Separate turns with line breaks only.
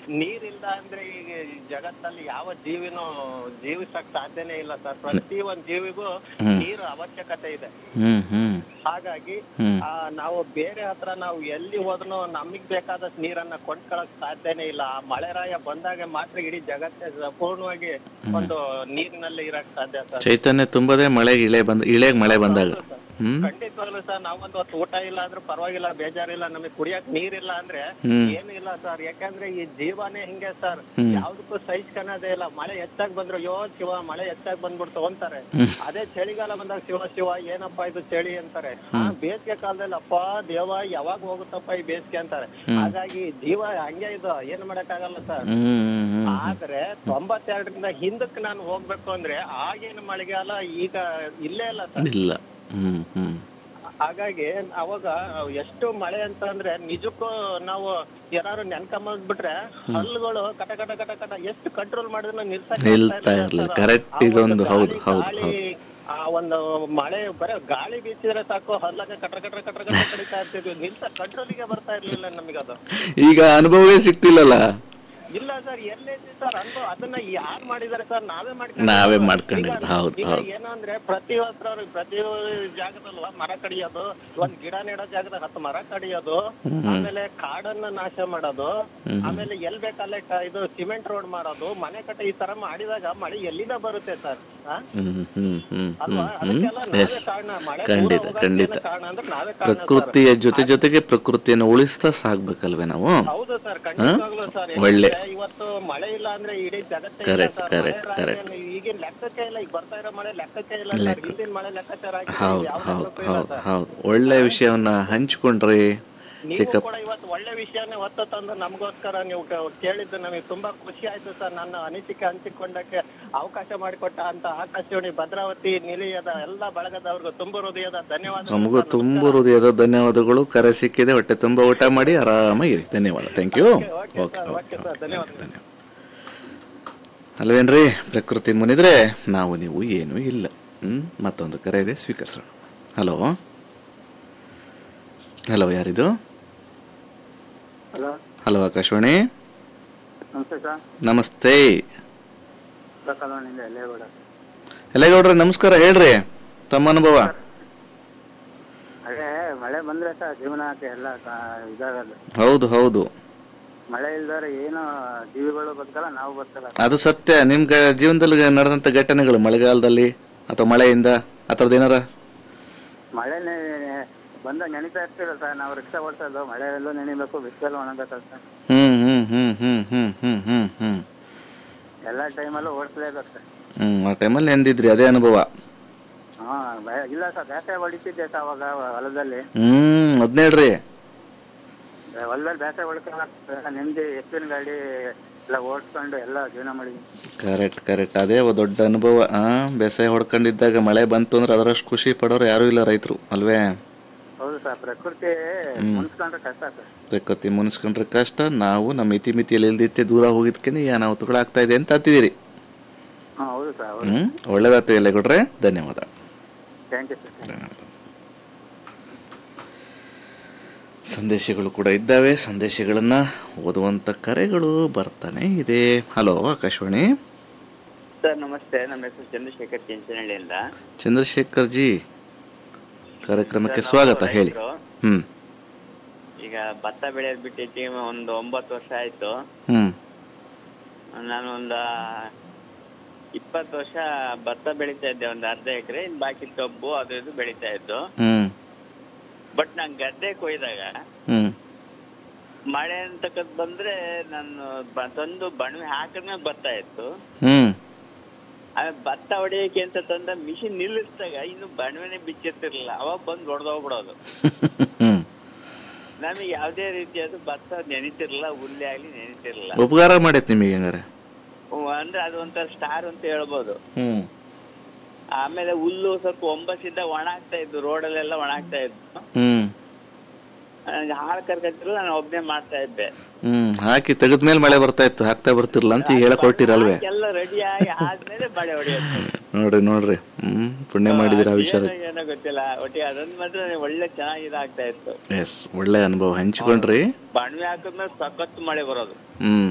ನೀರಿಲ್ಲ ಅಂದ್ರೆ ಈಗ ಈ ಜಗತ್ತಲ್ಲಿ ಯಾವ ಜೀವಿನೂ ಜೀವಿಸಕ್ ಸಾಧ್ಯನೇ ಇಲ್ಲ ಸರ್ ಪ್ರತಿ ಒಂದ್ ಜೀವಿಗೂ ನೀರು ಅವಶ್ಯಕತೆ ಇದೆ
ಹ್ಮ್ ಹ್ಮ್
ಹಾಗಾಗಿ
ಹ್ಮ್.
ಆ, ನಾವು ಬೇರೆ ಹತ್ರ ನಾವು ಎಲ್ಲಿ ಹೋದ್ರೂ ನಮಗ್ ಬೇಕಾದಷ್ಟು ನೀರನ್ನ ಕೊಂಡ್ಕೊಳಕ್ ಸಾಧ್ಯನೇ ಇಲ್ಲ ಆ ಮಳೆರಾಯ ಬಂದಾಗ ಮಾತ್ರ ಇಡೀ ಜಗತ್ತೇ ಸಂಪೂರ್ಣವಾಗಿ ಒಂದು ನೀರಿನಲ್ಲಿ ಇರಕ್ ಸಾಧ್ಯ ಸರ್
ಚೈತನ್ಯ ತುಂಬದೇ ಮಳೆಗೆ ಇಳೆ ಬಂದ ಇಳೆಗ್ ಮಳೆ ಬಂದಾಗ ಹ್ಮ್
ಖಂಡಿತವಾಗ್ಲು ಸರ್ ನಾವೊಂದು ಹೊತ್ತು ಊಟ ಇಲ್ಲ ಆದ್ರೂ ಪರವಾಗಿಲ್ಲ ಬೇಜಾರಿಲ್ಲ ನಮಗೆ ಕುಡಿಯಕ್ ನೀರಿಲ್ಲ ಅಂದ್ರೆ
ಹ್ಮ್.
ಏನು ಇಲ್ಲ ಸರ್ ಯಾಕಂದ್ರೆ ಈ ಜೀವನೇ ಹಿಂಗೆ ಸರ್ ಯಾವ್ದಕ್ಕೂ ಸಹಿಸ್ಕೊಳೋದೇ ಇಲ್ಲ ಮಳೆ ಹೆಚ್ಚಾಗ್ ಬಂದ್ರು ಯೋ ಶಿವ ಮಳೆ ಹೆಚ್ಚಾಗ್ ಬಂದ್ಬಿಡ್ತು ಅಂತಾರೆ ಅದೇ ಚಳಿಗಾಲ ಬಂದಾಗ ಶಿವ ಶಿವ ಏನಪ್ಪಾ ಇದು ಚಳಿ ಅಂತಾರೆ ಆ ಬೇಸಿಗೆ ಕಾಲದಲ್ಲಿ ಅಪ್ಪ ದೇವ ಯಾವಾಗ ಹೋಗುತ್ತಪ್ಪ ಈ ಬೇಸಿಗೆ ಅಂತಾರೆ ಹಾಗಾಗಿ ಜೀವ ಹಂಗೆ ಇದು ಏನ್ ಮಾಡಕ್ಕಾಗಲ್ಲ ಸರ್
ಹ್ಮ್ ಹ್ಮ್ ಹ್ಮ್
ಆದ್ರೆ ತೊಂಬತ್ತೆರಡರಿಂದ ಹಿಂದಕ್ಕೆ ನಾನು ಹೋಗ್ಬೇಕು ಅಂದ್ರೆ ಆಗಿನ ಮಳೆಗಾಲ ಈಗ ಇಲ್ಲೇ ಇಲ್ಲ ಸರ್
ಇಲ್ಲ ಹ್ಮ್ ಹ್ಮ್
ಹಾಗಾಗಿ ಅವಾಗ ಎಷ್ಟು ಮಳೆ ಅಂತ ಅಂದ್ರೆ ನಿಜಕ್ಕೂ ನಾವು ಯಾರು ನೆನ್ಕೊಂಬಂದ್ಬಿಟ್ರೆ ಹಲ್ಲುಗಳು ಕಟ ಕಟ ಕಟ ಕಟ ಎಷ್ಟು ಕಂಟ್ರೋಲ್ ಮಾಡಿದ್ರು ನಿಲ್ಸಕ್ಕೆ
ನಿಲ್ತಾ ಇರ್ಲಿಲ್ಲ. Correct ಇದೊಂದು ಹೌದು, ಹೌದು, ಹೌದು.
ಆ ಒಂದು ಮಳೆ ಬರೀ ಗಾಳಿ ಬೀಸಿದ್ರೆ ಸಾಕು ಹಲ್ಲಾಗ ಕಟ್ರ ಕಟ್ರ ಕಟ್ರ ಕಟ್ರ ಕಡಿತಾ ಇರ್ತಿದ್ವಿ ನಿಲ್ಸ ಕಂಟ್ರೋಲಿಗೆ ಬರ್ತಾ ಇರ್ಲಿಲ್ಲ ನಮಗದು
ಈಗ ಅನುಭವವೇ ಸಿಗ್ತಿಲ್ಲಲ್ಲ
ಇಲ್ಲ ಸರ್ ಎಲ್ಲೈತಿ ಸರ್ ಅನ್ಭವ ಅದನ್ನ ಯಾರು ಮಾಡಿದಾರೆ ಸರ್ ನಾವೇ ಮಾಡ್ಕೊಂಡು
ನಾವೇ ಮಾಡ್ಕೊಂಡಿದ್ದು ಹೌದು
ಈಗ
ಹೌದು
ಏನು ಅಂದ್ರೆ ಪ್ರತಿ ಒಬ್ಬರು ಪ್ರತಿ ಜಾಗದಲ್ಲೂ ಮರ ಕಡಿಯೋದು ಒಂದ್ ಗಿಡ ನೆಡೋ ಜಾಗದಾಗ ಹತ್ತು ಮರ ಕಡಿಯೋದು ಆಮೇಲೆ ಕಾಡನ್ನ ನಾಶ ಮಾಡೋದು ಆಮೇಲೆ ಎಲ್ ಬೇಕಲ್ಲೇ ಕ- ಇದು ಸಿಮೆಂಟ್ ರೋಡ್ ಮಾಡೋದು ಮನೆ ಕಟ್ಟ ಈ ತರ ಮಾಡಿದಾಗ ಮಳೆ ಎಲ್ಲಿಂದ ಬರುತ್ತೆ ಸರ್
ಹ್ಮ್ ಹ್ಮ್ ಹ್ಮ್ ಹ್ಮ್
ಅಲ್ವಾ
ಹ್ಮ್
ಅದಕ್ಕೆಲ್ಲ ನಾವೇ
ಎಸ್
ಕಾರಣ ಮಳೆ
ಖಂಡಿತ
ದೂರ ಹೋಗೋಕೆ
ಖಂಡಿತ
ಏನು ಕಾರಣ ಅಂದ್ರೆ ನಾವೇ ಕಾರಣ ಸರ್
ಪ್ರಕೃತಿಯ ಜೊತೆ ಜೊತೆಗೆ ಪ್ರಕೃತಿಯನ್ನು ಉಳಿಸ್ತಾ ಸಾಗ್ಬೇಕಲ್ವೇ ನಾವು
ಹೌದು ಸರ್ ಖಂಡಿತವಾಗ್ಲೂ ಸರ್
ಒಳ್ಳೆ.
ಯಾಕಂದ್ರೆ ಇವತ್ತು ಮಳೆ ಇಲ್ಲ ಅಂದ್ರೆ ಇಡೀ ಜಗತ್ತೇ ಇಲ್ಲ
Correct,
ಸರ್
correct,
ಮಳೆ
correct.
ರಾಶಿಯನ್ನು ಈಗಿನ ಲೆಕ್ಕಕ್ಕೆ ಇಲ್ಲ ಈಗ ಬರ್ತಾ ಇರೋ ಮಳೆ ಲೆಕ್ಕಕ್ಕೆ ಇಲ್ಲ ಸರ್ ಹಿಂದಿನ ಮಳೆ ಲೆಕ್ಕಾಚಾರ ಹಾಕಿದ್ರೆ
ಹೌದು
ಯಾವ
ಹೌದು
ಲೆಕ್ಕಕ್ಕೂ ಇಲ್ಲ
ಹೌದು
ಸರ್
ಹೌದು ಒಳ್ಳೆ ವಿಷಯವನ್ನ ಹಂಚ್ಕೊಂಡ್ರಿ
ನೀವು
ಚಿಕ್ಕಪ್ಪ
ಕೂಡ ಇವತ್ತು ಒಳ್ಳೆ ವಿಷಯನೇ ಹೊತ್ತು ತಂದು ನಮಗೋಸ್ಕರ ನೀವು ಕ- ಕೇಳಿದ್ದು ನಮಗೆ ತುಂಬಾ ಖುಷಿ ಆಯ್ತು ಸರ್ ನನ್ನ ಅನಿಸಿಕೆ ಹಂಚಿಕೊಂಡಕ್ಕೆ ಅವಕಾಶ ಮಾಡಿಕೊಟ್ಟ ಅಂತ ಆಕಾಶವಾಣಿ ಭದ್ರಾವತಿ ನಿಲಯದ ಎಲ್ಲ ಬಳಗದವ್ರಿಗೂ ತುಂಬ ಹೃದಯದ ಧನ್ಯವಾದ
ನಮಗೂ ತುಂಬ ಹೃದಯದ ಧನ್ಯವಾದಗಳು ಕರೆ ಸಿಕ್ಕಿದೆ ಹೊಟ್ಟೆ ತುಂಬ ಊಟ ಮಾಡಿ ಆರಾಮಾಗಿರಿ ಧನ್ಯವಾದ thank you
okay
okay
sir okay sir ಧನ್ಯವಾದ
ಅಲ್ವೇನ್ರಿ ಪ್ರಕೃತಿ ಮುನಿದ್ರೆ ನಾವು ನೀವು ಏನೂ ಇಲ್ಲ ಹ್ಮ್ ಮತ್ತೊಂದು ಕರೆ ಇದೆ ಸ್ವೀಕರಿಸೋಣ ಹಲೋ ಹಲೋ ಯಾರಿದು
ಹಲೋ
ಹಲೋ ಆಕಾಶವಾಣಿ
ನಮಸ್ತೆ ಸರ್
ನಮಸ್ತೆ
ಕಾಲೋನಿಂದ ಎಲ್ಲೇಗೌಡ
ಎಲ್ಲಗೌಡ್ರೆ ನಮಸ್ಕಾರ ಹೇಳ್ರಿ ತಮ್ಮ ಅನುಭವ
ಅದೇ ಮಳೆ ಬಂದ್ರೆ ಸರ್ ಜೀವನಕ್ಕೆ ಎಲ್ಲ ಕ- ಇದಾಗದು
ಹೌದು ಹೌದು
ಮಳೆ ಇಲ್ದವ್ರೆ ಏನು ಜೀವಿಗಳು ಬದುಕಲ್ಲ ನಾವು ಬದುಕಲ್ಲ
ಅದು ಸತ್ಯ ನಿಮ್ ಗ- ಜೀವನದಲ್ಲಿ ನಡೆದಂತ ಘಟನೆಗಳು ಮಳೆಗಾಲದಲ್ಲಿ ಅಥವಾ ಮಳೆಯಿಂದ ಆ ಥರದ್ದು ಏನಾರ
ಮಳೆನೇ ಬಂದಾಗ ನೆನಿತಾ ಇರ್ತೀರ ಸರ್ ನಾವು ರಿಕ್ಷಾ ಓಡಿಸೋದು ಮಳೆಯಲ್ಲೂ ನೆನಿಬೇಕು ಬಿಸಿಲಲ್ಲೂ ಒಣಗಬೇಕಲ್ಲ ಸರ್
ಹ್ಮ್ ಹ್ಮ್ ಹ್ಮ್ ಹ್ಮ್ ಹ್ಮ್ ಹ್ಮ್ ಹ್ಮ್ ಹ್ಮ್
ಎಲ್ಲ ಟೈಮಲ್ಲೂ ಓಡಿಸ್ಲೇಬೇಕು ಸರ್
ಹ್ಮ್ ಆ ಟೈಮಲ್ಲಿ ಎಂದಿದ್ರಿ ಅದೇ ಅನುಭವ
ಹಾ ಬೆ- ಇಲ್ಲ ಸರ್ ಬೇಸಾಯ ಹೊಡಿತಿದ್ದೆ ಸರ್ ಅವಾಗ ಹೊಲದಲ್ಲಿ
ಹ್ಮ್ ಅದ್ನ ಹೇಳ್ರಿ
ಬೆ- ಹೊಲದಲ್ಲಿ ಬೇಸಾಯ ಹೊಡ್ಕೊಳ್ಳೋಕೆ ನೆಮ್ಮದಿ ಎತ್ತಿನ ಗಾಡಿ ಎಲ್ಲ ಓಡಿಸ್ಕೊಂಡು ಎಲ್ಲ ಜೀವನ ಮಾಡಿದ್ವಿ
ಕರೆಕ್ಟ್ ಕರೆಕ್ಟ್ ಅದೇ ಒಂದು ದೊಡ್ಡ ಅನುಭವ ಆ ಬೇಸಾಯ ಹೊಡ್ಕೊಂಡಿದ್ದಾಗ ಮಳೆ ಬಂತು ಅಂದ್ರೆ ಅದರಷ್ಟು ಖುಷಿ ಪಡೋರು ಯಾರೂ ಇಲ್ಲ ರೈತರು ಅಲ್ವೇ
ಹೌದು ಸರ್ ಪ್ರಕೃತಿ ಮುನ್ಸ್ಕೊಂಡ್ರೆ ಕಷ್ಟ ಸರ್
ಪ್ರಕೃತಿ ಮುನಿಸ್ಕೊಂಡ್ರೆ ಕಷ್ಟ ನಾವು ನಮ್ಮ ಇತಿ ಮಿತಿಯಲ್ಲಿ ಇಲ್ದಿತ್ತೆ ದೂರ ಹೋಗಿದ್ಕೆ ಈ ಅನಾಹುತಗಳಾಗ್ತಾ ಇದೆ ಅಂತ ಹತ್ತಿದ್ದೀರಿ
ಹಾಂ ಹೌದು ಸರ್ ಹೌದು
ಹ್ಮ್ ಒಳ್ಳೇದಾಯ್ತು ಎಲ್ಲ ಕೊಟ್ರೆ ಧನ್ಯವಾದ
ಥ್ಯಾಂಕ್ ಯು ಸರ್
ಸಂದೇಶಗಳು ಕೂಡ ಇದ್ದಾವೆ ಸಂದೇಶಗಳನ್ನು ಓದುವಂಥ ಕರೆಗಳು ಬರ್ತಾನೆ ಇದೆ ಹಲೋ ಆಕಾಶವಾಣಿ
ಸರ್ ನಮಸ್ತೆ ನಮ್ಮ ಹೆಸರು ಚಂದ್ರಶೇಖರ್ ಚಿಂಚನಹಳ್ಳಿಯಿಂದ
ಚಂದ್ರಶೇಖರ್ ಜಿ ಕಾರ್ಯಕ್ರಮಕ್ಕೆ ಸ್ವಾಗತ ಹೇಳಿ
ರೈತರು.
ಹ್ಮ್
ಈಗ ಭತ್ತ ಬೆಳೆಯೋದು ಬಿಟ್ಟೈತಿ ಒಂದು ಒಂಬತ್ತು ವರ್ಷ ಆಯ್ತು
ಹ್ಮ್
ನಾನು ಒಂದು ಇಪ್ಪತ್ತು ವರ್ಷ ಭತ್ತ ಬೆಳೀತಾ ಇದ್ದೆ ಒಂದು ಅರ್ಧ ಎಕರೆ ಇನ್ನು ಬಾಕಿ ಕಬ್ಬು ಅದು ಇದು ಬೆಳೀತಾ ಇದ್ದು
ಹ್ಮ್
ಬಟ್ ನಾನು ಗದ್ದೆ ಕೊಯ್ದಾಗ
ಹ್ಮ್
ಮಳೆ ಅಂತಕ್ಕದ್ ಬಂದ್ರೆ ನಾನು ಬ- ತಂದು ಬಣವೆ ಹಾಕಿದ್ಮೇಲೆ ಭತ್ತ ಇತ್ತು
ಹ್ಮ್
ಆಮೇಲೆ ಭತ್ತ ಹೊಡೆಯಕ್ಕೆ ಅಂತ ತಂದ ಮಿಷಿನ್ ನಿಲ್ಲಿಸಿದಾಗ ಇನ್ನು ಬಣವೆನೆ ಬಿಚ್ಚಿರ್ತಿರ್ಲಿಲ್ಲ ಅವಾಗ ಬಂದು ಹೊಡೆದೋಗ್ಬಿಡೋದು
ಹ್ಮ್
ನಮಗೆ ಯಾವುದೇ ರೀತಿಯಾದ ಭತ್ತ ನೆನಿತಿರ್ಲಿಲ್ಲ ಹುಲ್ಲೆ ಆಗ್ಲಿ ನೆನಿತಿರ್ಲಿಲ್ಲ
ಉಪಕಾರ ಮಾಡೈತೆ ನಿಮಗೆ ಹಂಗಾರೆ
ಹ್ಮ್, ಅಂದ್ರೆ ಅದು ಒಂಥರ ಸ್ಟಾರ್ ಅಂತ ಹೇಳ್ಬೋದು
ಹ್ಮ್
ಆಮೇಲೆ ಹುಲ್ಲು ಸ್ವಲ್ಪ ಒಂಬಸಿದ್ದ ಒಣ ಆಗ್ತಾ ಇದ್ದು ರೋಡಲ್ಲೆಲ್ಲ ಒಣ ಆಗ್ತಾ ಇದ್ದು
ಹ್ಮ್
ನನಗೆ ಹಾಳು ಕರ್ಕತ್ತಿರಲ್ಲ ನಾನು ಒಬ್ನೇ ಮಾಡ್ತಾ ಇದ್ದೆ
ಹ್ಮ್ ಹಾಕಿ ತೆಗೆದ್ಮೇಲೆ ಮಳೆ ಬರ್ತಾ ಇತ್ತು ಹಾಕ್ತಾ ಬರ್ತಿರ್ಲ ಅಂತ ಈಗ ಹೇಳಕ್ ಹೊರಟಿರಲ್ವೇ
ಎಲ್ಲ ರೆಡಿ ಆಗಿ ಆದ್ಮೇಲೆ ಮಳೆ ಹೊಡೆಯೋದು
ನೋಡ್ರಿ ನೋಡ್ರಿ ಹ್ಮ್ ಪುಣ್ಯ ಮಾಡಿದಿರ ಆ ವಿಚಾರ
ಏನೋ ಏನೋ ಗೊತ್ತಿಲ್ಲ ಒಟ್ಟಿಗೆ ಅದೊಂದ್ ಮಾತ್ರ ಒಳ್ಳೆ ಚೆನ್ನಾಗಿ ಇದಾಗ್ತಾ ಇತ್ತು
ಎಸ್ ಒಳ್ಳೆ ಅನುಭವ ಹಂಚಿಕೊಂಡ್ರಿ
ಬಣ್ವೆ ಹಾಕಿದ್ಮೇಲೆ ಸಖತ್ ಮಳೆ ಬರೋದು
ಹ್ಮ್